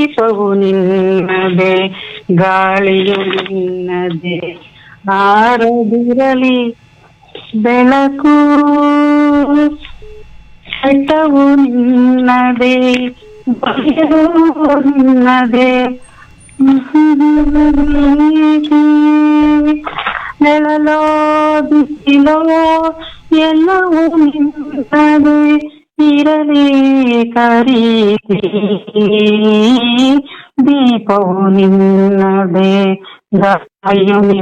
ದೀಪವು ನಿನ್ನದೆ ಗಾಳಿಯು ನಿನ್ನದೆ ಆರದಿರಲಿ ಬೆಳಕು ಬೆಟ್ಟವು ನಿನ್ನದೆ ಬಯಲು ನಿನ್ನದೆ ನೆಳಲೋ ಬಿಸಿಲೋ ಎಲ್ಲವೂ ನಿನ್ನದೆ ಇರಲಿ ಕರೀತಿ ದೀಪವು ನಿನ್ನದೆ ಗಾಳಿಯು